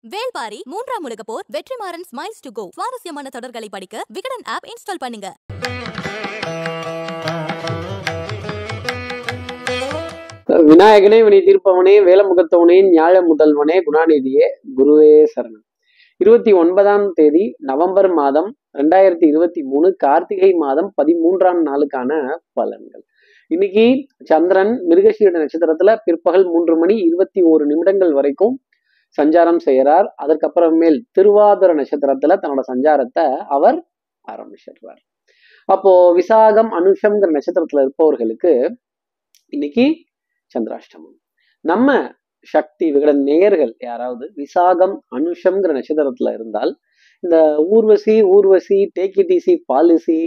வேல்பாரி மூன்றாம் உலக போர் வெற்றிமாறன் ஸ்மைல்ஸ் டு கோ சுவாரஸ்யமான தொடர்களை படிக்க விகடன் ஆப் இன்ஸ்டால் பண்ணுங்க விநாயகனே வினை தீர்ப்பவனே வேலமுகத்தவனே ஞாழ முதல்வனே குணாநிதியே குருவே சரணம் இருபத்தி ஒன்பதாம் தேதி நவம்பர் மாதம் ரெண்டாயிரத்தி இருபத்தி மூணு கார்த்திகை மாதம் பதிமூன்றாம் நாளுக்கான பலன்கள் இன்னைக்கு சந்திரன் மிருகசீட நட்சத்திரத்துல பிற்பகல் மூன்று மணி இருபத்தி ஓரு நிமிடங்கள் வரைக்கும் சஞ்சாரம் செய்யறார் அதற்கப்புறமேல் திருவாதிர நட்சத்திரத்துல தன்னோட சஞ்சாரத்தை அவர் ஆரம்பிச்சிடுறார் அப்போ விசாகம் அனுஷம்ங்கிற நட்சத்திரத்துல இருப்பவர்களுக்கு இன்னைக்கு சந்திராஷ்டமம் நம்ம சக்தி விகடன் நேயர்கள் யாராவது விசாகம் அனுஷம்ங்கிற நட்சத்திரத்துல இருந்தால் இந்த Urvashi Urvashi take it easy policy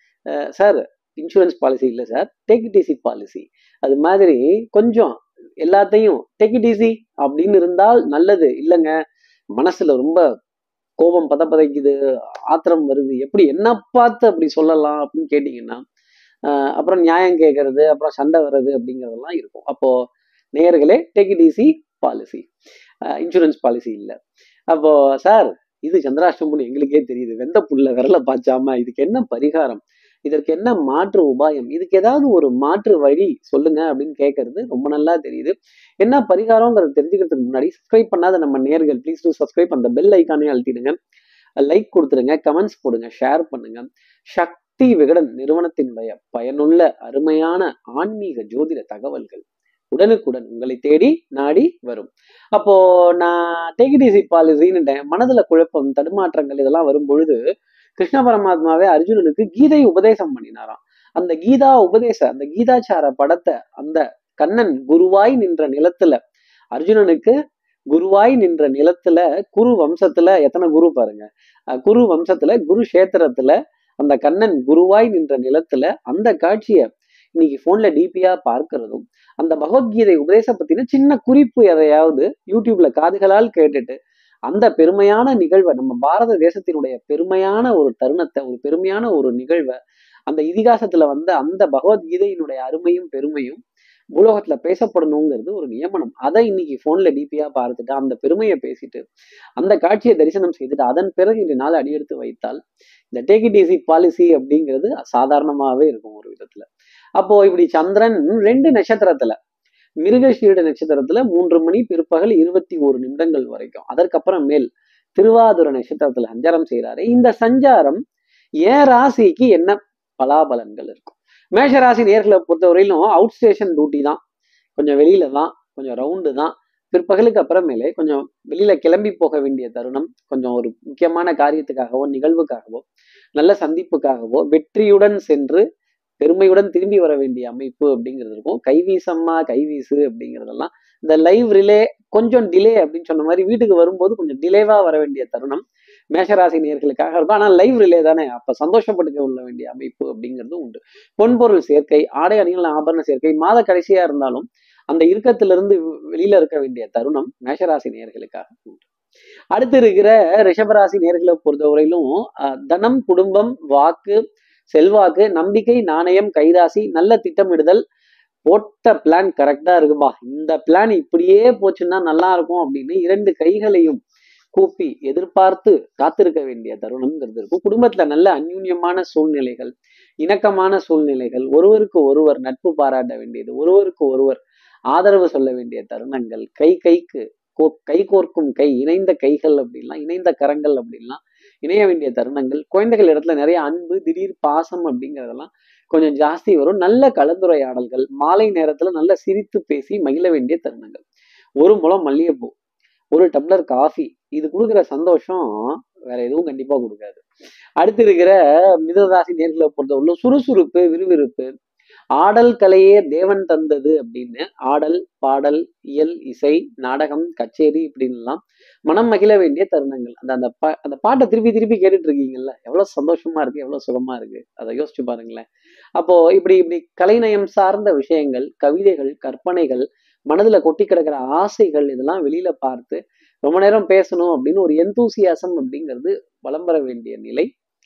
sir insurance policy இல்லை சார் டேக்கிடிசி பாலிசி அது மாதிரி கொஞ்சம் எல்லாத்தையும் டேக்கிடிசி அப்படின்னு இருந்தால் நல்லது இல்லைங்க மனசுல ரொம்ப கோபம் பத பதைக்குது ஆத்திரம் வருது எப்படி என்ன பார்த்து அப்படி சொல்லலாம் அப்படின்னு கேட்டிங்கன்னா ஆஹ் அப்புறம் நியாயம் கேட்கறது அப்புறம் சண்டை வர்றது அப்படிங்கிறதெல்லாம் இருக்கும் அப்போ நேயர்களே take it easy policy insurance policy இல்லை அப்போ சார் இது சந்திராஷ்டமம்னு எங்களுக்கே தெரியுது வெந்த புல்ல விரல பாய்ச்சாம இதுக்கு என்ன பரிகாரம் இதற்கு என்ன மாற்று உபாயம் இதுக்கு ஏதாவது ஒரு மாற்று வழி சொல்லுங்க அப்படின்னு கேட்கறது ரொம்ப நல்லா தெரியுது என்ன பரிகாரங்கிறத தெரிஞ்சுக்கிறதுக்கு முன்னாடி சப்ஸ்கிரைப் பண்ணாத நம்ம நேர்கள் ப்ளீஸ் டூ சப்ஸ்கிரைப் அந்த பெல் ஐக்கானே அழுத்திடுங்க லைக் கொடுத்துருங்க கமெண்ட்ஸ் போடுங்க ஷேர் பண்ணுங்க சக்தி விகடன் நிறுவனத்தினுடைய பயனுள்ள அருமையான ஆன்மீக ஜோதிட தகவல்கள் உடனுக்குடன் உங்களை தேடி நாடி வரும் அப்போ நான் டேகிடிசி பாலிசின்னு மனதுல குழப்பம் தடுமாற்றங்கள் இதெல்லாம் வரும் பொழுது கிருஷ்ண பரமாத்மாவே அர்ஜுனனுக்கு கீதை உபதேசம் பண்ணினாராம் அந்த கீதா உபதேச அந்த கீதாச்சார படத்தை அந்த கண்ணன் குருவாய் நின்ற நிலத்துல அர்ஜுனனுக்கு குருவாய் நின்ற நிலத்துல குரு வம்சத்துல எத்தனை குரு பாருங்க அஹ் குரு வம்சத்துல குரு கஷேத்திரத்துல அந்த கண்ணன் குருவாய் நின்ற நிலத்துல அந்த காட்சியை இன்னைக்கு போன்ல டிபியா பார்க்கிறதும் அந்த பகவத்கீதை உபதேச பத்தின சின்ன குறிப்பு எதையாவது யூடியூப்ல காதுகளால் கேட்டுட்டு அந்த பெருமையான நிகழ்வை நம்ம பாரத தேசத்தினுடைய பெருமையான ஒரு தருணத்தை ஒரு பெருமையான ஒரு நிகழ்வை அந்த இதிகாசத்துல வந்து அந்த பகவத்கீதையினுடைய அருமையும் பெருமையும் பூலோகத்துல பேசப்படணுங்கிறது ஒரு நியமனம் அதை இன்னைக்கு போன்ல டிபியா பார்த்துட்டு அந்த பெருமையை பேசிட்டு அந்த காட்சியை தரிசனம் செய்துட்டு அதன் பிறகு இந்த நாள் அடியெடுத்து வைத்தால் இந்த டேக் இட் ஈஸி பாலிசி அப்படிங்கிறது சாதாரணமாவே இருக்கும் ஒரு விதத்துல அப்போ இப்படி சந்திரன் ரெண்டு நட்சத்திரத்துல மிருகஷீட நட்சத்திரத்துல மூன்று மணி பிற்பகல் இருபத்தி ஒரு நிமிடங்கள் வரைக்கும் அதற்கப்புறம் மேல் திருவாதுர நட்சத்திரத்துல சஞ்சாரம் செய்யறாரு இந்த சஞ்சாரம் ஏன் ராசிக்கு என்ன பலாபலன்கள் இருக்கும் மேஷ ராசி நேர்களை பொறுத்தவரையிலும் அவுட் ஸ்டேஷன் டியூட்டி தான் கொஞ்சம் வெளியில தான் கொஞ்சம் ரவுண்டு தான் பிற்பகலுக்கு அப்புறமேலே கொஞ்சம் வெளியில கிளம்பி போக வேண்டிய தருணம் கொஞ்சம் ஒரு முக்கியமான காரியத்துக்காகவோ நிகழ்வுக்காகவோ நல்ல சந்திப்புக்காகவோ வெற்றியுடன் சென்று பெருமையுடன் திரும்பி வர வேண்டிய அமைப்பு அப்படிங்கிறது இருக்கும் கைவீசம்மா கைவீசு அப்படிங்கிறதெல்லாம் இந்த லைவ் ரிலே கொஞ்சம் டிலே அப்படின்னு சொன்ன மாதிரி வீட்டுக்கு வரும்போது கொஞ்சம் டிலேவா வர வேண்டிய தருணம் மேஷராசி நேர்களுக்காக இருக்கும் ஆனால் லைவ் ரிலே தானே அப்ப சந்தோஷப்பட்டுக்க உள்ள வேண்டிய அமைப்பு அப்படிங்கிறது உண்டு பொன்பொருள் சேர்க்கை ஆடை அணிகள் ஆபரண சேர்க்கை மாத கடைசியா இருந்தாலும் அந்த இறுக்கத்திலிருந்து வெளியில இருக்க வேண்டிய தருணம் மேஷராசி நேர்களுக்காக உண்டு அடுத்து இருக்கிற ரிஷபராசி நேர்களை பொறுத்தவரையிலும் அஹ், தனம் குடும்பம் வாக்கு செல்வாக்கு நம்பிக்கை நாணயம் கைராசி நல்ல திட்டமிடுதல் போட்ட பிளான் கரெக்டா இருக்குப்பா இந்த பிளான் இப்படியே போச்சுன்னா நல்லா இருக்கும் அப்படின்னு இரண்டு கைகளையும் கூப்பி எதிர்பார்த்து காத்திருக்க வேண்டிய தருணம்ங்கிறது இருக்கும் குடும்பத்துல நல்ல அந்யூன்யமான சூழ்நிலைகள் இணக்கமான சூழ்நிலைகள் ஒருவருக்கு ஒருவர் நட்பு பாராட்ட வேண்டியது ஒருவருக்கு ஒருவர் ஆதரவு சொல்ல வேண்டிய தருணங்கள் கை கைக்கு கோ கை கோர்க்கும் கை இணைந்த கைகள் அப்படின்லாம் இணைந்த கரங்கள் அப்படின்லாம் இணைய வேண்டிய தருணங்கள் குழந்தைகள் இடத்துல நிறைய அன்பு திடீர் பாசம் அப்படிங்கிறதெல்லாம் கொஞ்சம் ஜாஸ்தி வரும் நல்ல கலந்துரையாடல்கள் மாலை நேரத்துல நல்ல சிரித்து பேசி மகிழ வேண்டிய தருணங்கள் ஒரு முளம் மல்லிகைப்பூ ஒரு டம்ளர் காஃபி இது கொடுக்குற சந்தோஷம் வேற எதுவும் கண்டிப்பா கொடுக்காது அடுத்து இருக்கிற மிதராசி நேர்களை பொறுத்தவரையிலும் சுறுசுறுப்பு விறுவிறுப்பு ஆடல் கலையே தேவன் தந்தது அப்படின்னு ஆடல் பாடல் இயல் இசை நாடகம் கச்சேரி இப்படின்லாம் மனம் மகிழ வேண்டிய தருணங்கள் அந்த அந்த பா அந்த பாட்டை திருப்பி திருப்பி கேட்டுட்டு இருக்கீங்கல்ல எவ்வளவு சந்தோஷமா இருக்கு எவ்வளவு சுகமா இருக்கு அதை யோசிச்சு பாருங்களேன் அப்போ இப்படி இப்படி கலைநயம் சார்ந்த விஷயங்கள் கவிதைகள் கற்பனைகள் மனதுல கொட்டி கிடக்கிற ஆசைகள் இதெல்லாம் வெளியில பார்த்து ரொம்ப நேரம் பேசணும் அப்படின்னு ஒரு எந்தூசியாசம் அப்படிங்கிறது வலம் பெற வேண்டிய நிலை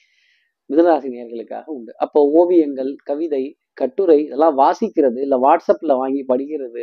மிதனராசி நேர்களுக்காக உண்டு அப்போ ஓவியங்கள் கவிதை கட்டுரை இதெல்லாம் வாசிக்கிறது இல்லை வாட்ஸ்அப்ல வாங்கி படிக்கிறது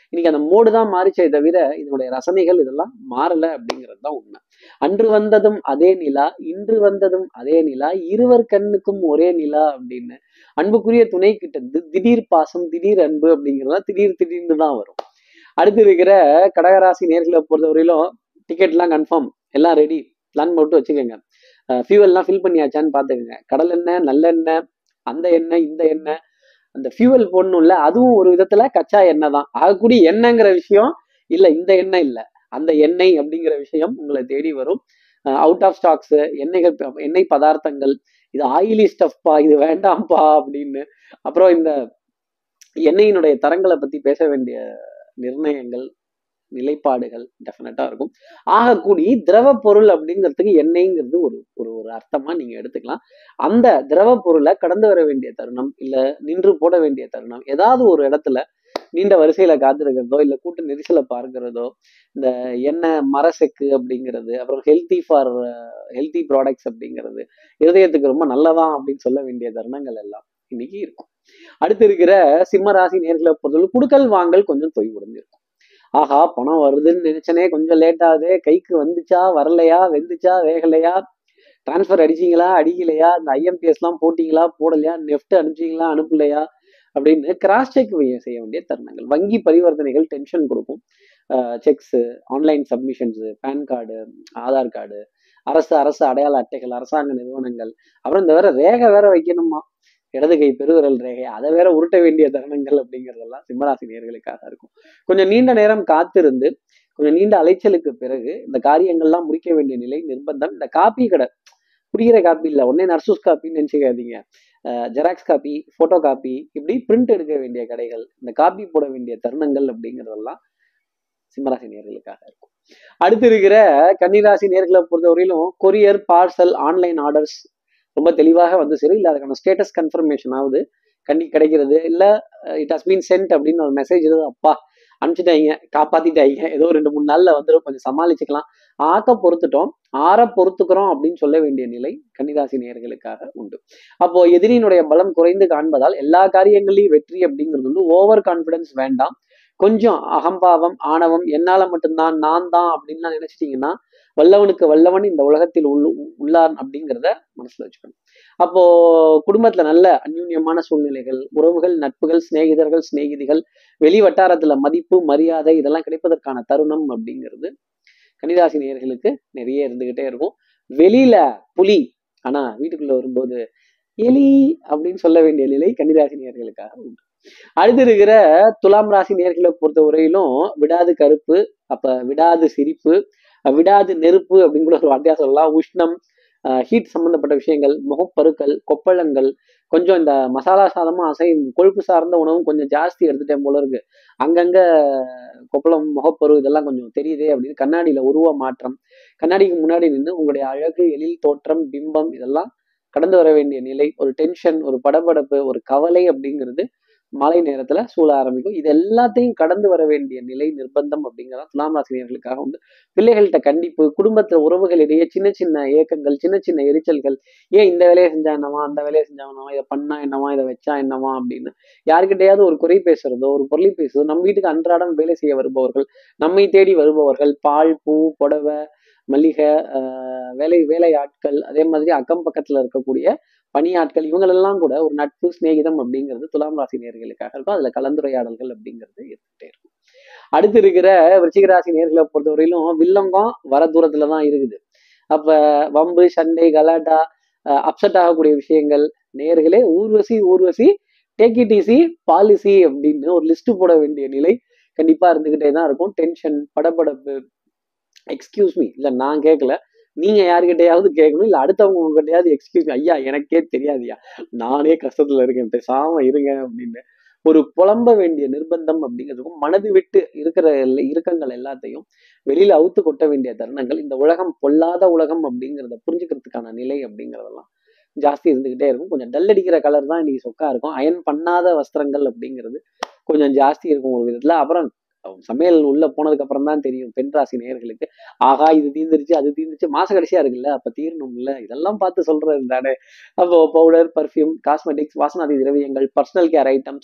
இன்னைக்கு அந்த மோடு தான் மாறிச்சே தவிர இதனுடைய ரசனைகள் இதெல்லாம் மாறல அப்படிங்கிறது தான் உண்மை அன்று வந்ததும் அதே நிலா இன்று வந்ததும் அதே நிலா இருவர் கண்ணுக்கும் ஒரே நிலா அப்படின்னு அன்புக்குரிய துணை கிட்ட தி- திடீர் பாசம் திடீர் அன்பு அப்படிங்கிறதா திடீர் திடீர்னு தான் வரும் அடுத்து இருக்கிற கடகராசி நேர்களை பொறுத்தவரையிலும் டிக்கெட்லாம் கன்ஃபார்ம் எல்லாம் ரெடி பிளான் போட்டு வச்சுக்கோங்க ஃபியூவல்லாம் ஃபில் பண்ணியாச்சான்னு பார்த்துக்கோங்க கடல் எண்ணெய் நல்லெண்ணெய் அந்த எண்ணெய் இந்த எண்ணெய் அந்த ஃபியூவல் போடணும்ல அதுவும் ஒரு விதத்துல கச்சா எண்ணெய் தான் ஆகக்கூடிய எண்ணெய்ங்கிற விஷயம் இல்ல இந்த எண்ணெய் இல்ல அந்த எண்ணெய் அப்படிங்கிற விஷயம் உங்களை தேடி வரும் அவுட் ஆஃப் ஸ்டாக்ஸ் எண்ணெய்கள் ப- எண்ணெய் பதார்த்தங்கள் இது ஆயிலி ஸ்டஃப்பா இது வேண்டாம்ப்பா அப்படின்னு அப்புறம் இந்த எண்ணெயினுடைய தரங்களை பத்தி பேச வேண்டிய நிர்ணயங்கள் நிலைப்பாடுகள் டெஃபினட்டா இருக்கும் ஆகக்கூடி திரவ பொருள் அப்படிங்கிறதுக்கு எண்ணெய்ங்கிறது ஒரு ஒரு ஒரு அர்த்தமா நீங்க எடுத்துக்கலாம் அந்த திரவ பொருளை கடந்து வர வேண்டிய தருணம் இல்ல நின்று போட வேண்டிய தருணம் ஏதாவது ஒரு இடத்துல நீண்ட வரிசையில காத்திருக்கிறதோ இல்ல கூட்ட நெரிசலை பார்க்கிறதோ இந்த எண்ணெய் மரசெக்கு அப்படிங்கிறது அப்புறம் ஹெல்த்தி ஃபார் ஹெல்த்தி ப்ராடக்ட்ஸ் அப்படிங்கிறது இருதயத்துக்கு ரொம்ப நல்லதான் அப்படின்னு சொல்ல வேண்டிய தருணங்கள் எல்லாம் இன்னைக்கு இருக்கும் அடுத்து இருக்கிற சிம்ம ராசி நேர்களை பொறுத்தவரை குடுக்கல் வாங்கல் கொஞ்சம் தொய்வுடன் இருக்கும் ஆஹா பணம் வருதுன்னு நினைச்சனே கொஞ்சம் லேட் ஆகுது கைக்கு வந்துச்சா வரலையா வெந்துச்சா வேகலையா டிரான்ஸ்ஃபர் அடிச்சீங்களா அடிக்கலையா இந்த ஐஎம்பிஎஸ் எல்லாம் போட்டீங்களா போடலையா நெஃப்ட் அனுப்பிச்சீங்களா அனுப்பலையா அப்படின்னு கிராஸ் செக் செய்ய வேண்டிய தருணங்கள் வங்கி பரிவர்த்தனைகள் டென்ஷன் கொடுக்கும் cheques online submissions PAN card Aadhaar card அரசு அரசு அடையாள அட்டைகள் அரசாங்க நிறுவனங்கள் அப்புறம் இந்த வேற ரேகை வேற வைக்கணுமா இடது கை பெருவிரல் ரேகை அதை வேற உருட்ட வேண்டிய தருணங்கள் அப்படிங்கிறதெல்லாம் சிம்மராசி நேர்களுக்காக இருக்கும் கொஞ்சம் நீண்ட நேரம் காத்திருந்து கொஞ்சம் நீண்ட அலைச்சலுக்கு பிறகு இந்த காரியங்கள்லாம் முடிக்க வேண்டிய நிலை நிர்பந்தம் இந்த காப்பி கடை புரிகிற காப்பி இல்லை உடனே நர்சூஸ் காப்பின்னு நினச்சிக்காதீங்க ஜெராக்ஸ் காப்பி ஃபோட்டோ காப்பி இப்படி பிரிண்ட் எடுக்க வேண்டிய கடைகள் இந்த காப்பி போட வேண்டிய தருணங்கள் அப்படிங்கிறதெல்லாம் சிம்மராசி நேர்களுக்காக இருக்கும் அடுத்து இருக்கிற கன்னிராசி நேர்களை பொறுத்தவரையிலும் கொரியர் பார்சல் ஆன்லைன் ஆர்டர்ஸ் ரொம்ப தெளிவாக வந்து சரி இல்லை அதுக்கான ஸ்டேட்டஸ் கன்ஃபர்மேஷன் ஆகுது கண்ணி கிடைக்கிறது இல்லை இட் ஹஸ் பீன் சென்ட் அப்படின்னு ஒரு மெசேஜ் எழுது அப்பா அனுப்பிச்சிட்டாங்க காப்பாத்திட்டாங்க ஏதோ ரெண்டு மூணு நாள்ல வந்துடும் கொஞ்சம் சமாளிச்சுக்கலாம் ஆக்க பொறுத்துட்டோம் ஆற பொறுத்துக்கிறோம் அப்படின்னு சொல்ல வேண்டிய நிலை கன்னிராசி நேயர்களுக்காக உண்டு அப்போ எதிரியினுடைய பலம் குறைந்து காண்பதால் எல்லா காரியங்களையும் வெற்றி அப்படிங்கிறது வந்து ஓவர் கான்ஃபிடன்ஸ் வேண்டாம் கொஞ்சம் அகம்பாவம் ஆணவம் என்னால மட்டும்தான் நான் தான் அப்படின்லாம் நினைச்சிட்டீங்கன்னா வல்லவனுக்கு வல்லவன் இந்த உலகத்தில் உள்ள உள்ளான் அப்படிங்கிறத மனசுல வச்சுக்கணும் அப்போ குடும்பத்துல நல்ல அந்யூன்யமான சூழ்நிலைகள் உறவுகள் நட்புகள் சிநேகிதர்கள் சிநேகிதிகள் வெளி வட்டாரத்துல மதிப்பு மரியாதை இதெல்லாம் கிடைப்பதற்கான தருணம் அப்படிங்கிறது கன்னிராசி நேயர்களுக்கு நிறைய இருந்துகிட்டே இருக்கும் வெளியில புலி ஆனா வீட்டுக்குள்ள வரும்போது எலி அப்படின்னு சொல்ல வேண்டிய நிலை கன்னிராசி நேயர்களுக்காக உண்டு அடுத்து இருக்கிற துலாம் ராசி நேர்களை பொறுத்த வரையிலும் விடாது கருப்பு அப்ப விடாது சிரிப்பு விடாது நெருப்பு அப்படின்னு கூட ஒரு வார்த்தையா சொல்லலாம் உஷ்ணம் ஹீட் சம்பந்தப்பட்ட விஷயங்கள் முகப்பருக்கள் கொப்பளங்கள் கொஞ்சம் இந்த மசாலா சாதமும் அசையும் கொழுப்பு சார்ந்த உணவும் கொஞ்சம் ஜாஸ்தி எடுத்துட்டேன் போல இருக்கு அங்கங்க கொப்பளம் முகப்பரு இதெல்லாம் கொஞ்சம் தெரியுதே அப்படின்னு கண்ணாடியில உருவ மாற்றம் கண்ணாடிக்கு முன்னாடி நின்று உங்களுடைய அழகு எழில் தோற்றம் பிம்பம் இதெல்லாம் கடந்து வர வேண்டிய நிலை ஒரு டென்ஷன் ஒரு படபடப்பு ஒரு கவலை அப்படிங்கிறது மாலை நேரத்துல சூழ ஆரம்பிக்கும் இது எல்லாத்தையும் கடந்து வர வேண்டிய நிலை நிர்பந்தம் அப்படிங்கிறதா துலாம் ராசினியர்களுக்காக உண்டு பிள்ளைகள்கிட்ட கண்டிப்பு குடும்பத்துல உறவுகளிடையே சின்ன சின்ன ஏக்கங்கள் சின்ன சின்ன எரிச்சல்கள் ஏன் இந்த வேலையை செஞ்சா என்னவா அந்த வேலையை செஞ்சா என்னவா இதை பண்ணா என்னவா இதை வச்சா என்னவா அப்படின்னு யாருக்கிட்டையாவது ஒரு குறை பேசுறதோ ஒரு பொருளை பேசுறதோ நம்ம வீட்டுக்கு அன்றாடம் வேலை செய்ய வருபவர்கள் நம்மை தேடி வருபவர்கள் பால் பூ புடவை மல்லிகை ஆஹ் வேலை வேலை ஆட்கள் அதே மாதிரி அக்கம் பக்கத்துல இருக்கக்கூடிய பணியாட்கள் இவங்களெல்லாம் கூட ஒரு நட்பு சிநேகிதம் அப்படிங்கிறது துலாம் ராசி நேர்களுக்காக இருக்கும் அதுல கலந்துரையாடல்கள் அப்படிங்கிறது இருந்துகிட்டே இருக்கும் அடுத்து இருக்கிற விருச்சிக ராசி நேர்களை பொறுத்தவரையிலும் வில்லங்கம் வர தூரத்துல தான் இருக்குது அப்ப வம்பு சண்டை கலாட்டா அப்செட் ஆகக்கூடிய விஷயங்கள் நேர்களே Urvashi Urvashi take it easy policy அப்படின்னு ஒரு லிஸ்ட் போட வேண்டிய நிலை கண்டிப்பா இருந்துகிட்டே தான் இருக்கும் டென்ஷன் படபடப்பு எக்ஸ்கியூஸ் மீ இல்ல நான் கேட்கல நீங்க யாருக்கிட்டையாவது கேட்கணும் இல்ல அடுத்தவங்க உங்ககிட்டயாவது எக்ஸ்கியூஸ் ஐயா எனக்கே தெரியாதுயா நானே கஷ்டத்துல இருக்கேன் பேசாம இருங்க அப்படின்னு ஒரு புலம்ப வேண்டிய நிர்பந்தம் அப்படிங்கிறதுக்கும் மனது விட்டு இருக்கிற இறுக்கங்கள் எல்லாத்தையும் வெளியில அவுத்து கொட்ட வேண்டிய தருணங்கள் இந்த உலகம் பொல்லாத உலகம் அப்படிங்கிறத புரிஞ்சுக்கிறதுக்கான நிலை அப்படிங்கிறதெல்லாம் ஜாஸ்தி இருந்துகிட்டே இருக்கும் கொஞ்சம் டல் அடிக்கிற கலர் தான் இன்னைக்கு சொக்கா இருக்கும் அயன் பண்ணாத வஸ்திரங்கள் அப்படிங்கிறது கொஞ்சம் ஜாஸ்தி இருக்கும் ஒரு விதத்துல அப்புறம் சமையல் உள்ள போனதுக்கு அப்புறம் தான் தெரியும் பெண் ராசி நேயர்களுக்கு ஆகா இது தீர்ந்துருச்சு அது தீர்ந்துச்சு மாச கடைசியா இருக்குல்ல அப்ப தீரணும்ல இதெல்லாம் பார்த்து சொல்றது தானே அப்போ பவுடர் பர்ஃப்யூம் காஸ்மெட்டிக்ஸ் வாசனாதி திரவியங்கள் பர்சனல் கேர் ஐட்டம்ஸ்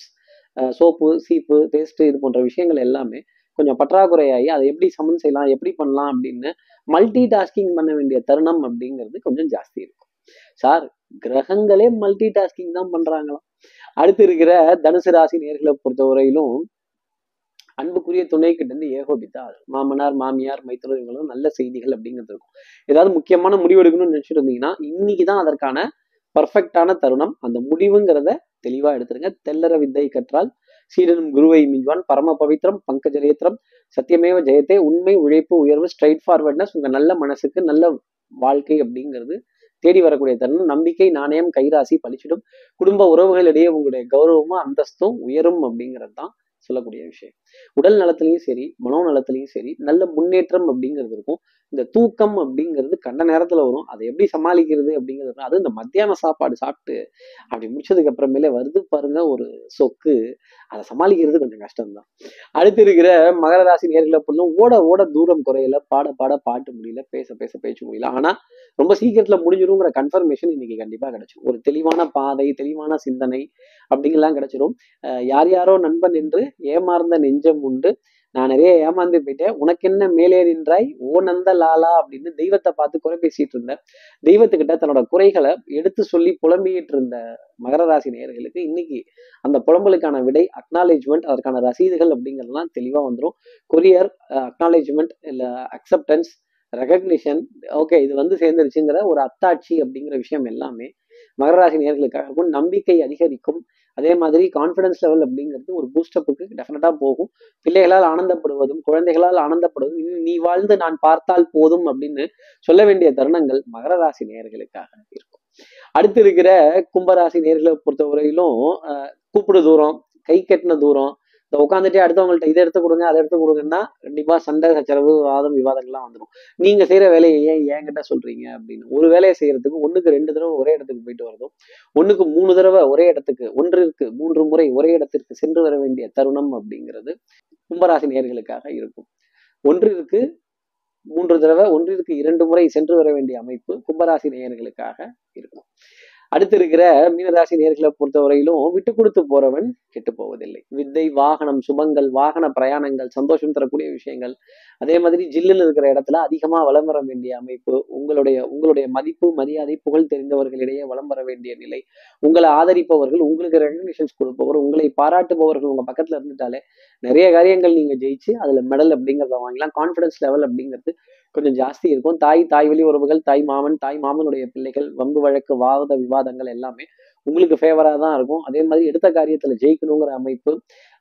சோப்பு சீப்பு பேஸ்ட்டு இது போன்ற விஷயங்கள் எல்லாமே கொஞ்சம் பற்றாக்குறையாகி அதை எப்படி சமன் செய்யலாம் எப்படி பண்ணலாம் அப்படின்னு மல்டி டாஸ்கிங் பண்ண வேண்டிய தருணம் அப்படிங்கிறது கொஞ்சம் ஜாஸ்தி இருக்கும் சார் கிரகங்களே மல்டி டாஸ்கிங் தான் பண்றாங்களாம் அடுத்து இருக்கிற தனுசு ராசி நேர்களை பொறுத்தவரையிலும் அன்புக்குரிய துணை கிட்ட இருந்து ஏகோபித்தா மாமனார் மாமியார் மைத்துனர் இவங்களும் நல்ல செய்திகள் அப்படிங்கிறது இருக்கும் ஏதாவது முக்கியமான முடிவு எடுக்கணும்னு நினைச்சிட்டு இருந்தீங்கன்னா இன்னைக்கு தான் அதற்கான பர்ஃபெக்டான தருணம் அந்த முடிவுங்கிறத தெளிவா எடுத்துருங்க தெல்லற வித்தை கற்றால் சீடனும் குருவை மிஞ்சுவான் பரம பவித்ரம் பங்கஜரேத்திரம் சத்தியமேவ ஜெயத்தே உண்மை உழைப்பு உயர்வு ஸ்ட்ரைட் ஃபார்வர்ட்னஸ் உங்க நல்ல மனசுக்கு நல்ல வாழ்க்கை அப்படிங்கிறது தேடி வரக்கூடிய தருணம் நம்பிக்கை நாணயம் கைராசி பழிச்சிடும் குடும்ப உறவுகளிடையே உங்களுடைய கௌரவமும் அந்தஸ்தும் உயரும் அப்படிங்கிறது தான் சொல்லக்கூடிய விஷயம் உடல் நலத்திலையும் சரி மனோ நலத்திலையும் சரி நல்ல முன்னேற்றம் அப்படிங்கிறது இருக்கும் இந்த தூக்கம் அப்படிங்கிறது கண்ட நேரத்துல வரும் அதை எப்படி சமாளிக்கிறது அப்படிங்கிறது இருக்கும். அது இந்த மத்தியான சாப்பாடு சாப்பிட்டு அப்படி முடிச்சதுக்கு அப்புறமேலே வருது பாருங்க ஒரு சொக்கு அதை சமாளிக்கிறது கொஞ்சம் கஷ்டம்தான் அடுத்து இருக்கிற மகர ராசி நேர்களை பொருளும் ஓட ஓட தூரம் குறையல பாட பாட பாட்டு முடியல பேச பேச பேச்சு முடியல ஆனா ரொம்ப சீக்கிரத்துல முடிஞ்சிருங்கிற கன்ஃபர்மேஷன் இன்னைக்கு கண்டிப்பா கிடைச்சிடும் ஒரு தெளிவான பாதை தெளிவான சிந்தனை அப்படிங்கெல்லாம் கிடைச்சிடும் அஹ் யார் யாரோ நண்பன் என்று ஏமாறந்த நெஞ்சம் உண்டு நான் நிறைய ஏமாந்து போயிட்டேன் உனக்கு என்ன மேலே நின்றாய் ஓ நந்த லாலா அப்படின்னு தெய்வத்தை பார்த்து குறை பேசிட்டு இருந்தேன் தெய்வத்துக்கிட்ட தன்னோட குறைகளை எடுத்து சொல்லி புலம்பிக்கிட்டு இருந்த மகர ராசி நேயர்களுக்கு இன்னைக்கு அந்த புலம்பலுக்கான விடை அக்னாலேஜ்மெண்ட் அதற்கான ரசீதுகள் அப்படிங்கிறதுலாம் தெளிவா வந்துடும் கொரியர் அக்னாலேஜ்மெண்ட் இல்ல அக்செப்டன்ஸ் ரெகக்னிஷன் ஓகே இது வந்து சேர்ந்துருச்சுங்கிற ஒரு அத்தாட்சி அப்படிங்கிற விஷயம் எல்லாமே மகர ராசி நேர்களுக்காக இருக்கும் நம்பிக்கை அதிகரிக்கும் அதே மாதிரி கான்ஃபிடன்ஸ் லெவல் அப்படிங்கிறது ஒரு பூஸ்டப்புக்கு டெஃபினட்டா போகும் பிள்ளைகளால் ஆனந்தப்படுவதும் குழந்தைகளால் ஆனந்தப்படுவதும் இனி நீ வாழ்ந்து நான் பார்த்தால் போதும் அப்படின்னு சொல்ல வேண்டிய தருணங்கள் மகர ராசி நேயர்களுக்காக இருக்கும் அடுத்து இருக்கிற கும்பராசி நேர்களை பொறுத்தவரையிலும் அஹ், கூப்பிடு தூரம் கை கட்டின தூரம் இந்த உட்காந்துட்டே அடுத்தவங்கள்ட்ட இதை எடுத்து கொடுங்க அதை எடுத்து கொடுங்கன்னா கண்டிப்பா சண்டை சச்சரவு வாதம் விவாதங்கள்லாம் வந்துடும் நீங்க செய்யற வேலையை ஏன் என்கிட்ட சொல்றீங்க அப்படின்னு ஒரு வேலையை செய்யறதுக்கு ஒண்ணுக்கு ரெண்டு தடவை ஒரே இடத்துக்கு போயிட்டு வரதும் ஒண்ணுக்கு மூணு தடவை ஒரே இடத்துக்கு ஒன்றிற்கு மூன்று முறை ஒரே இடத்திற்கு சென்று வர வேண்டிய தருணம் அப்படிங்கிறது கும்பராசி நேர்களுக்காக இருக்கும் ஒன்றிற்கு மூன்று தடவை ஒன்றிற்கு இரண்டு முறை சென்று வர வேண்டிய அமைப்பு கும்பராசி நேயர்களுக்காக இருக்கும் அடுத்து இருக்கிற மீனராசி நேர்களை பொறுத்தவரையிலும் விட்டு கொடுத்து போறவன் கெட்டு போவதில்லை வித்தை வாகனம் சுபங்கள் வாகன பிரயாணங்கள் சந்தோஷம் தரக்கூடிய விஷயங்கள் அதே மாதிரி ஜில்லுன்னு இருக்கிற இடத்துல அதிகமா வலம் வர வேண்டிய அமைப்பு உங்களுடைய உங்களுடைய மதிப்பு மரியாதை புகழ் தெரிந்தவர்களிடையே வலம் வர வேண்டிய நிலை உங்களை ஆதரிப்பவர்கள் உங்களுக்கு ரெகக்னிஷன்ஸ் கொடுப்பவர் உங்களை பாராட்டுபவர்கள் உங்க பக்கத்துல இருந்துட்டாலே நிறைய காரியங்கள் நீங்க ஜெயிச்சு அதுல மெடல் அப்படிங்கிறத வாங்கலாம் கான்ஃபிடன்ஸ் லெவல் அப்படிங்கிறது கொஞ்சம் ஜாஸ்தி இருக்கும் தாய் தாய் வழி உறவுகள் தாய் மாமன் தாய் மாமனுடைய பிள்ளைகள் வம்பு வழக்கு வாத விவாதங்கள் எல்லாமே உங்களுக்கு ஃபேவரா தான் இருக்கும் அதே மாதிரி எடுத்த காரியத்துல ஜெயிக்கணுங்கிற அமைப்பு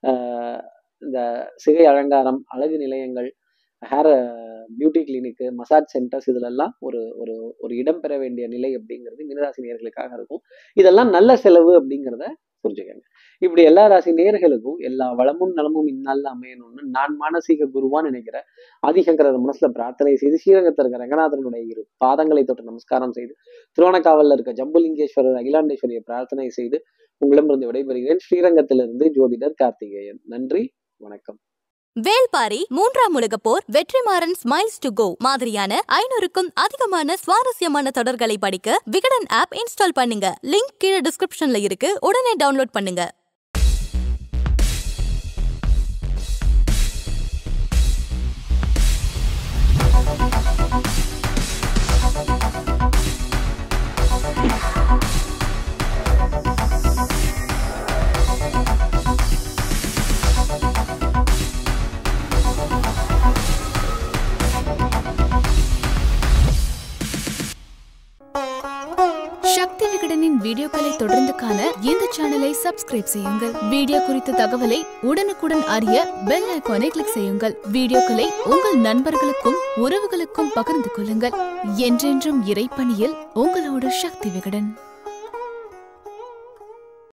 ஆஹ் இந்த சிகை அலங்காரம் அழகு நிலையங்கள் hair beauty clinic massage centres இதுலெல்லாம் ஒரு ஒரு ஒரு இடம் பெற வேண்டிய நிலை அப்படிங்கிறது மீனராசி நேர்களுக்காக இருக்கும் இதெல்லாம் நல்ல செலவு அப்படிங்கிறத புரிஞ்சுக்கங்க இப்படி எல்லா ராசி நேர்களுக்கும் எல்லா வளமும் நலமும் இந்நாளில் அமையணும்னு நான் மானசீக குருவான்னு நினைக்கிறேன் ஆதிசங்கரர் மனசுல பிரார்த்தனை செய்து ஸ்ரீரங்கத்தில் இருக்க ரங்கநாதனுடைய இரு பாதங்களை தொட்டு நமஸ்காரம் செய்து திருவண்ணக்காவல்ல இருக்க ஜம்புலிங்கேஸ்வரர் அகிலாண்டேஸ்வரியை பிரார்த்தனை செய்து உங்களிடமிருந்து விடைபெறுகிறேன் ஸ்ரீரங்கத்திலிருந்து ஜோதிடர் கார்த்திகேயன் நன்றி வணக்கம் வேல்பாரி மூன்றாம் உலகப் போர் வெற்றிமாறன் ஸ்மைல்ஸ் டு கோ மாதிரியான ஐநூறுக்கும் அதிகமான சுவாரஸ்யமான தொடர்களை படிக்க விகடன் ஆப் இன்ஸ்டால் பண்ணுங்க லிங்க் கீழே டிஸ்கிரிப்ஷன்ல இருக்கு உடனே டவுன்லோட் பண்ணுங்க சக்தி விகடனின் வீடியோக்களை தொடர்ந்து காண இந்த சேனலை சப்ஸ்கிரைப் செய்யுங்கள் வீடியோ குறித்த தகவலை உடனுக்குடன் அறிய பெல் ஐகானை கிளிக் செய்யுங்கள் வீடியோக்களை உங்கள் நண்பர்களுக்கும் உறவுகளுக்கும் பகிர்ந்து கொள்ளுங்கள் என்றென்றும் இறைப்பணியில் உங்களோட சக்தி விகடன்